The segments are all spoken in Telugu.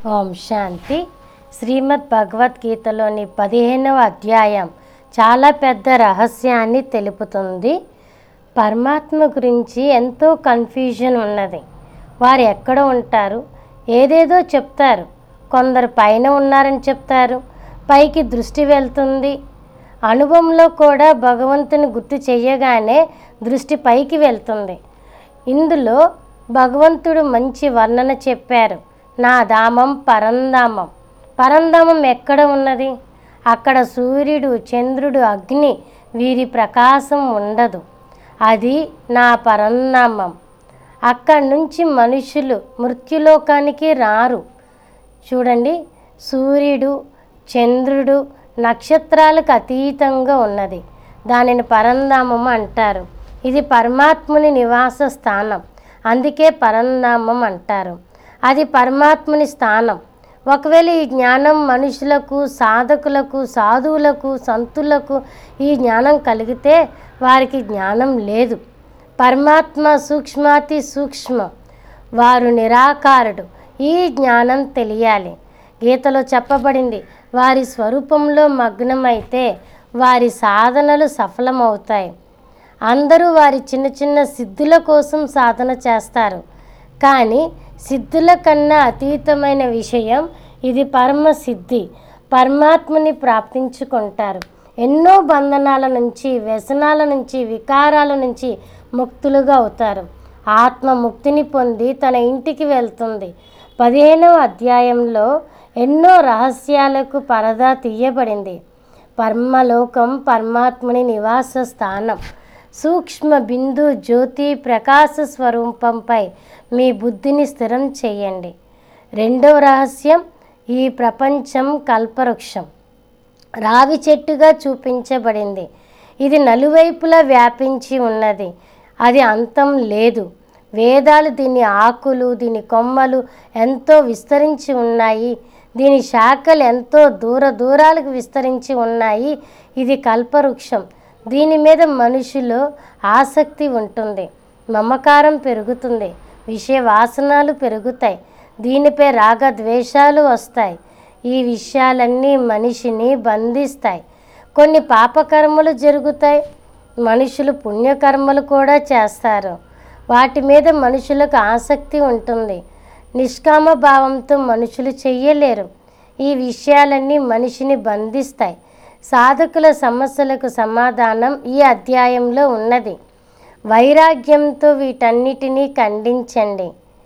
ఓం శాంతి శ్రీమద్ భగవద్గీతలోని పదిహేనవ అధ్యాయం చాలా పెద్ద రహస్యాన్ని తెలుపుతుంది పరమాత్మ గురించి ఎంతో కన్ఫ్యూజన్ ఉన్నది వారు ఎక్కడ ఉంటారు ఏదేదో చెప్తారు కొందరు పైన ఉన్నారని చెప్తారు పైకి దృష్టి వెళ్తుంది అనుభవంలో కూడా భగవంతుని గుర్తు చెయ్యగానే దృష్టి పైకి వెళ్తుంది ఇందులో భగవంతుడు మంచి వర్ణన చెప్పారు నా ధామం పరంధామం పరంధామం ఎక్కడ ఉన్నది అక్కడ సూర్యుడు చంద్రుడు అగ్ని వీరి ప్రకాశం ఉండదు అది నా పరంధామం అక్కడి నుంచి మనుషులు మృత్యులోకానికి రారు చూడండి సూర్యుడు చంద్రుడు నక్షత్రాలకు అతీతంగా ఉన్నది దానిని పరంధామం అంటారు ఇది పరమాత్ముని నివాస స్థానం అందుకే పరంధామం అంటారు అది పరమాత్ముని స్థానం ఒకవేళ ఈ జ్ఞానం మనుషులకు సాధకులకు సాధువులకు సంతులకు ఈ జ్ఞానం కలిగితే వారికి జ్ఞానం లేదు పరమాత్మ సూక్ష్మాతి సూక్ష్మం వారు నిరాకారుడు ఈ జ్ఞానం తెలియాలి గీతలో చెప్పబడింది వారి స్వరూపంలో మగ్నమైతే వారి సాధనలు సఫలమవుతాయి అందరూ వారి చిన్న చిన్న సిద్ధుల కోసం సాధన చేస్తారు కానీ సిద్ధుల కన్నా అతీతమైన విషయం ఇది పరమ సిద్ధి పరమాత్మని ప్రాప్తించుకుంటారు ఎన్నో బంధనాల నుంచి వ్యసనాల నుంచి వికారాల నుంచి ముక్తులుగా అవుతారు ఆత్మ ముక్తిని పొంది తన ఇంటికి వెళ్తుంది పదిహేనవ అధ్యాయంలో ఎన్నో రహస్యాలకు పరదా తీయబడింది పరమలోకం పరమాత్ముని నివాస స్థానం సూక్ష్మ బిందు జ్యోతి ప్రకాశ స్వరూపంపై మీ బుద్ధిని స్థిరం చేయండి రెండవ రహస్యం ఈ ప్రపంచం కల్పవృక్షం రావి చెట్టుగా చూపించబడింది ఇది నలువైపులా వ్యాపించి ఉన్నది అది అంతం లేదు వేదాలు దీని ఆకులు దీని కొమ్మలు ఎంతో విస్తరించి ఉన్నాయి దీని శాఖలు ఎంతో దూర దూరాలకు విస్తరించి ఉన్నాయి ఇది కల్పవృక్షం దీని మీద మనుషులు ఆసక్తి ఉంటుంది మమకారం పెరుగుతుంది విషయ వాసనాలు పెరుగుతాయి దీనిపై రాగద్వేషాలు వస్తాయి ఈ విషయాలన్నీ మనిషిని బంధిస్తాయి కొన్ని పాపకర్మలు జరుగుతాయి మనుషులు పుణ్యకర్మలు కూడా చేస్తారు వాటి మీద మనుషులకు ఆసక్తి ఉంటుంది నిష్కామ భావంతో మనుషులు చెయ్యలేరు ఈ విషయాలన్నీ మనిషిని బంధిస్తాయి సాధకుల సమస్యలకు సమాధానం ఈ అధ్యాయంలో ఉన్నది వైరాగ్యంతో వీటన్నిటినీ ఖండించండి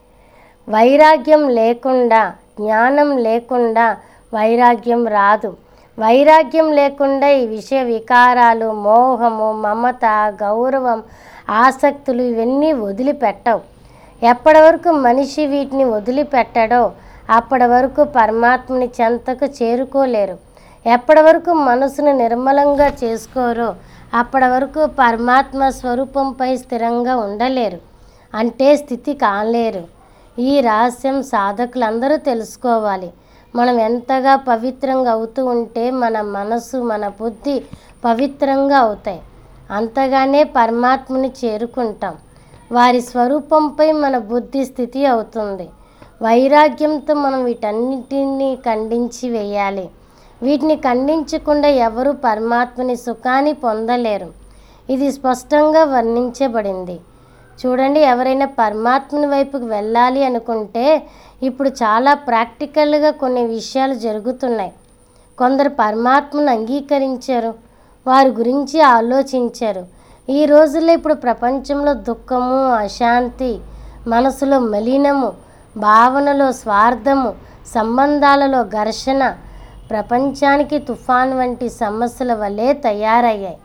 వైరాగ్యం లేకుండా జ్ఞానం లేకుండా వైరాగ్యం రాదు వైరాగ్యం లేకుండా ఈ విషయ వికారాలు మోహము మమత గౌరవం ఆసక్తులు ఇవన్నీ వదిలిపెట్టవు ఎప్పటి వరకు మనిషి వీటిని వదిలిపెట్టడో అప్పటి వరకు పరమాత్మని చెంతకు చేరుకోలేరు ఎప్పటి వరకు మనసును నిర్మలంగా చేసుకోరో అప్పటి వరకు పరమాత్మ స్వరూపంపై స్థిరంగా ఉండలేరు అంటే స్థితి కాలేరు ఈ రహస్యం సాధకులందరూ తెలుసుకోవాలి మనం ఎంతగా పవిత్రంగా అవుతూ ఉంటే మన మనసు మన బుద్ధి పవిత్రంగా అవుతాయి అంతగానే పరమాత్మని చేరుకుంటాం వారి స్వరూపంపై మన బుద్ధి స్థితి అవుతుంది వైరాగ్యంతో మనం వీటన్నిటిని ఖండించి వేయాలి వీటిని ఖండించకుండా ఎవరు పరమాత్మని సుఖాన్ని పొందలేరు ఇది స్పష్టంగా వర్ణించబడింది చూడండి ఎవరైనా పరమాత్మని వైపుకి వెళ్ళాలి అనుకుంటే ఇప్పుడు చాలా ప్రాక్టికల్గా కొన్ని విషయాలు జరుగుతున్నాయి కొందరు పరమాత్మను అంగీకరించారు వారి గురించి ఆలోచించారు ఈ రోజుల్లో ఇప్పుడు ప్రపంచంలో దుఃఖము అశాంతి మనసులో మలినము భావనలో స్వార్థము సంబంధాలలో ఘర్షణ ప్రపంచానికి తుఫాన్ వంటి సమస్యల వల్లే తయారయ్యాయి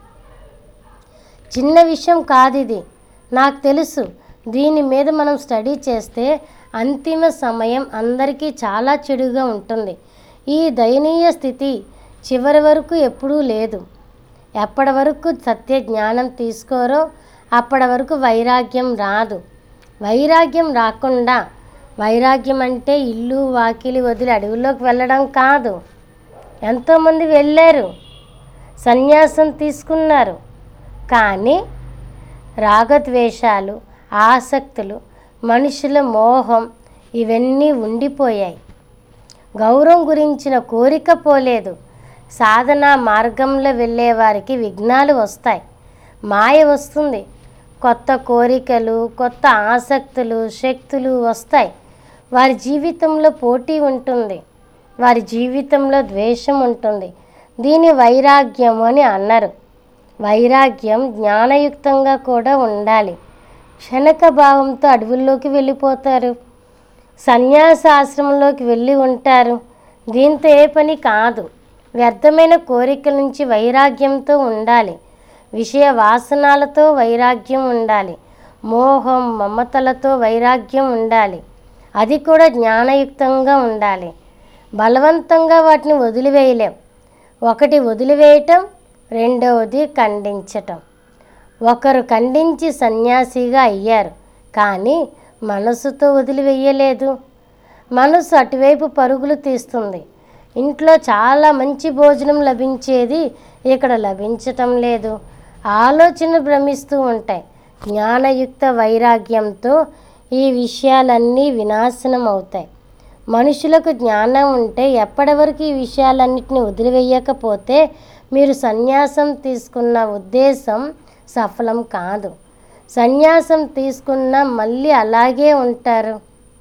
చిన్న విషయం కాదు ఇది నాకు తెలుసు దీని మీద మనం స్టడీ చేస్తే అంతిమ సమయం అందరికీ చాలా చెడుగా ఉంటుంది ఈ దయనీయ స్థితి చివరి వరకు ఎప్పుడూ లేదు ఎప్పటి వరకు సత్య జ్ఞానం తీసుకోరో అప్పటి వరకు వైరాగ్యం రాదు వైరాగ్యం రాకుండా వైరాగ్యం అంటే ఇల్లు వాకిలి వదిలి అడవిలోకి వెళ్ళడం కాదు ఎంతోమంది వెళ్ళారు సన్యాసం తీసుకున్నారు కానీ రాగద్వేషాలు ఆసక్తులు మనుషుల మోహం ఇవన్నీ ఉండిపోయాయి గౌరవం గురించిన కోరిక పోలేదు సాధన మార్గంలో వెళ్ళే వారికి విఘ్నాలు వస్తాయి మాయ వస్తుంది కొత్త కోరికలు కొత్త ఆసక్తులు శక్తులు వస్తాయి వారి జీవితంలో పోటీ ఉంటుంది వారి జీవితంలో ద్వేషం ఉంటుంది దీని వైరాగ్యం అని అన్నారు వైరాగ్యం జ్ఞానయుక్తంగా కూడా ఉండాలి క్షణక భావంతో అడవుల్లోకి వెళ్ళిపోతారు సన్యాసాశ్రమంలోకి వెళ్ళి ఉంటారు దీంతో ఏ పని కాదు వ్యర్థమైన కోరికల నుంచి వైరాగ్యంతో ఉండాలి విషయ వాసనాలతో వైరాగ్యం ఉండాలి మోహం మమతలతో వైరాగ్యం ఉండాలి అది కూడా జ్ఞానయుక్తంగా ఉండాలి బలవంతంగా వాటిని వదిలివేయలేం ఒకటి వదిలివేయటం రెండవది ఖండించటం ఒకరు ఖండించి సన్యాసిగా అయ్యారు కానీ మనసుతో వదిలివేయలేదు మనసు అటువైపు పరుగులు తీస్తుంది ఇంట్లో చాలా మంచి భోజనం లభించేది ఇక్కడ లభించటం లేదు ఆలోచన భ్రమిస్తూ ఉంటాయి జ్ఞానయుక్త వైరాగ్యంతో ఈ విషయాలన్నీ వినాశనం అవుతాయి మనుషులకు జ్ఞానం ఉంటే ఎప్పటి వరకు ఈ విషయాలన్నిటిని వదిలివేయకపోతే మీరు సన్యాసం తీసుకున్న ఉద్దేశం సఫలం కాదు సన్యాసం తీసుకున్న మళ్ళీ అలాగే ఉంటారు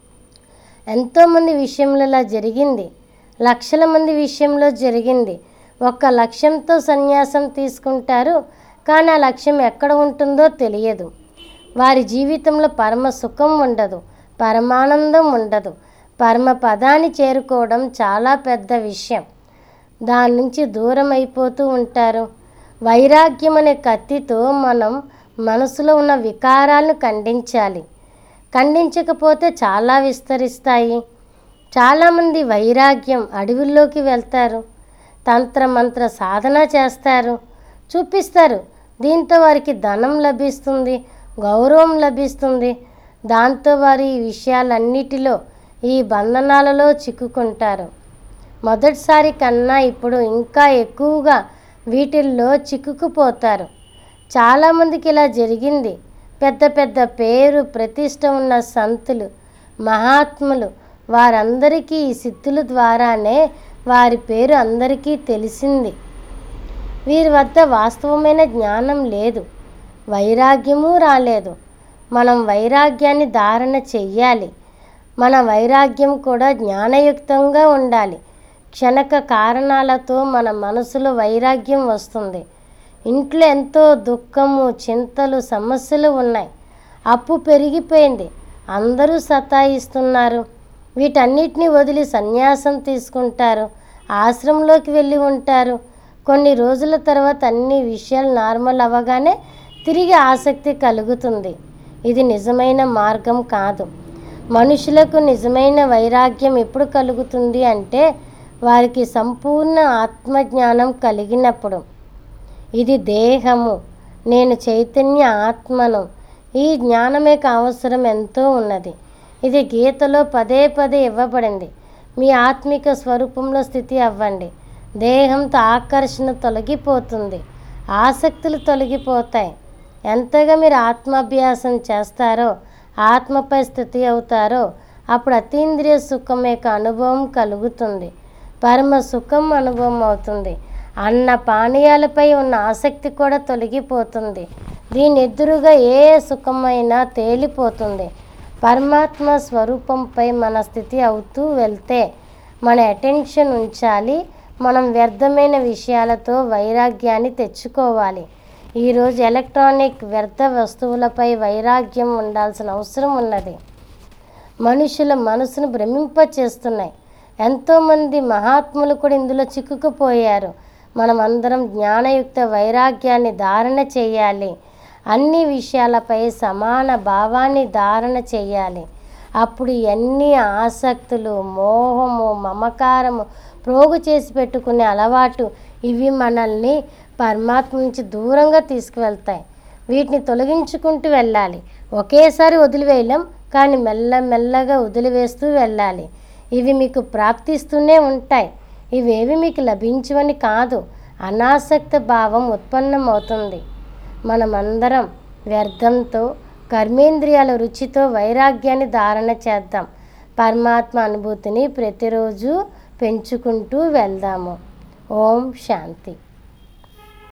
ఎంతోమంది విషయంలో ఇలా జరిగింది లక్షల మంది విషయంలో జరిగింది ఒక్క లక్ష్యంతో సన్యాసం తీసుకుంటారు కానీ ఆ లక్ష్యం ఎక్కడ ఉంటుందో తెలియదు వారి జీవితంలో పరమ సుఖం ఉండదు పరమానందం ఉండదు పరమ పదాన్ని చేరుకోవడం చాలా పెద్ద విషయం దాని నుంచి దూరం అయిపోతూ ఉంటారు వైరాగ్యం అనే కత్తితో మనం మనసులో ఉన్న వికారాలను ఖండించాలి ఖండించకపోతే చాలా విస్తరిస్తాయి చాలామంది వైరాగ్యం అడవుల్లోకి వెళ్తారు తంత్ర మంత్ర సాధన చేస్తారు చూపిస్తారు దీంతో వారికి ధనం లభిస్తుంది గౌరవం లభిస్తుంది దాంతో వారు ఈ విషయాలన్నిటిలో ఈ బంధనాలలో చిక్కుకుంటారు మొదటిసారి కన్నా ఇప్పుడు ఇంకా ఎక్కువగా వీటిల్లో చిక్కుకుపోతారు చాలామందికి ఇలా జరిగింది పెద్ద పెద్ద పేరు ప్రతిష్ట ఉన్న సంతులు మహాత్ములు వారందరికీ ఈ సిద్ధుల ద్వారానే వారి పేరు అందరికీ తెలిసింది వీరి వద్ద వాస్తవమైన జ్ఞానం లేదు వైరాగ్యము రాలేదు మనం వైరాగ్యాన్ని ధారణ చెయ్యాలి మన వైరాగ్యం కూడా జ్ఞానయుక్తంగా ఉండాలి క్షణక కారణాలతో మన మనసులో వైరాగ్యం వస్తుంది ఇంట్లో ఎంతో దుఃఖము చింతలు సమస్యలు ఉన్నాయి అప్పు పెరిగిపోయింది అందరూ సతాయిస్తున్నారు వీటన్నిటిని వదిలి సన్యాసం తీసుకుంటారు ఆశ్రమంలోకి వెళ్ళి ఉంటారు కొన్ని రోజుల తర్వాత అన్ని విషయాలు నార్మల్ అవ్వగానే తిరిగి ఆసక్తి కలుగుతుంది ఇది నిజమైన మార్గం కాదు మనుషులకు నిజమైన వైరాగ్యం ఎప్పుడు కలుగుతుంది అంటే వారికి సంపూర్ణ ఆత్మజ్ఞానం కలిగినప్పుడు ఇది దేహము నేను చైతన్య ఆత్మను ఈ జ్ఞానమే అవసరం ఎంతో ఉన్నది ఇది గీతలో పదే పదే ఇవ్వబడింది మీ ఆత్మిక స్వరూపంలో స్థితి అవ్వండి దేహంతో ఆకర్షణ తొలగిపోతుంది ఆసక్తులు తొలగిపోతాయి ఎంతగా మీరు ఆత్మాభ్యాసం చేస్తారో ఆత్మపై స్థితి అవుతారో అప్పుడు అతీంద్రియ సుఖం యొక్క అనుభవం కలుగుతుంది పరమ సుఖం అనుభవం అవుతుంది అన్న పానీయాలపై ఉన్న ఆసక్తి కూడా తొలగిపోతుంది దీని ఎదురుగా ఏ సుఖమైనా తేలిపోతుంది పరమాత్మ స్వరూపంపై మన స్థితి అవుతూ వెళ్తే మన అటెన్షన్ ఉంచాలి మనం వ్యర్థమైన విషయాలతో వైరాగ్యాన్ని తెచ్చుకోవాలి ఈరోజు ఎలక్ట్రానిక్ వ్యర్థ వస్తువులపై వైరాగ్యం ఉండాల్సిన అవసరం ఉన్నది మనుషుల మనసును భ్రమింపచేస్తున్నాయి ఎంతోమంది మహాత్ములు కూడా ఇందులో చిక్కుకుపోయారు మనం అందరం జ్ఞానయుక్త వైరాగ్యాన్ని ధారణ చేయాలి అన్ని విషయాలపై సమాన భావాన్ని ధారణ చేయాలి అప్పుడు ఎన్ని ఆసక్తులు మోహము మమకారము ప్రోగు చేసి పెట్టుకునే అలవాటు ఇవి మనల్ని పరమాత్మ నుంచి దూరంగా తీసుకువెళ్తాయి వీటిని తొలగించుకుంటూ వెళ్ళాలి ఒకేసారి వదిలివేయలేం కానీ మెల్ల మెల్లగా వదిలివేస్తూ వెళ్ళాలి ఇవి మీకు ప్రాప్తిస్తూనే ఉంటాయి ఇవేవి మీకు లభించవని కాదు అనాసక్త భావం ఉత్పన్నమవుతుంది మనమందరం వ్యర్థంతో కర్మేంద్రియాల రుచితో వైరాగ్యాన్ని ధారణ చేద్దాం పరమాత్మ అనుభూతిని ప్రతిరోజు పెంచుకుంటూ వెళ్దాము ఓం శాంతి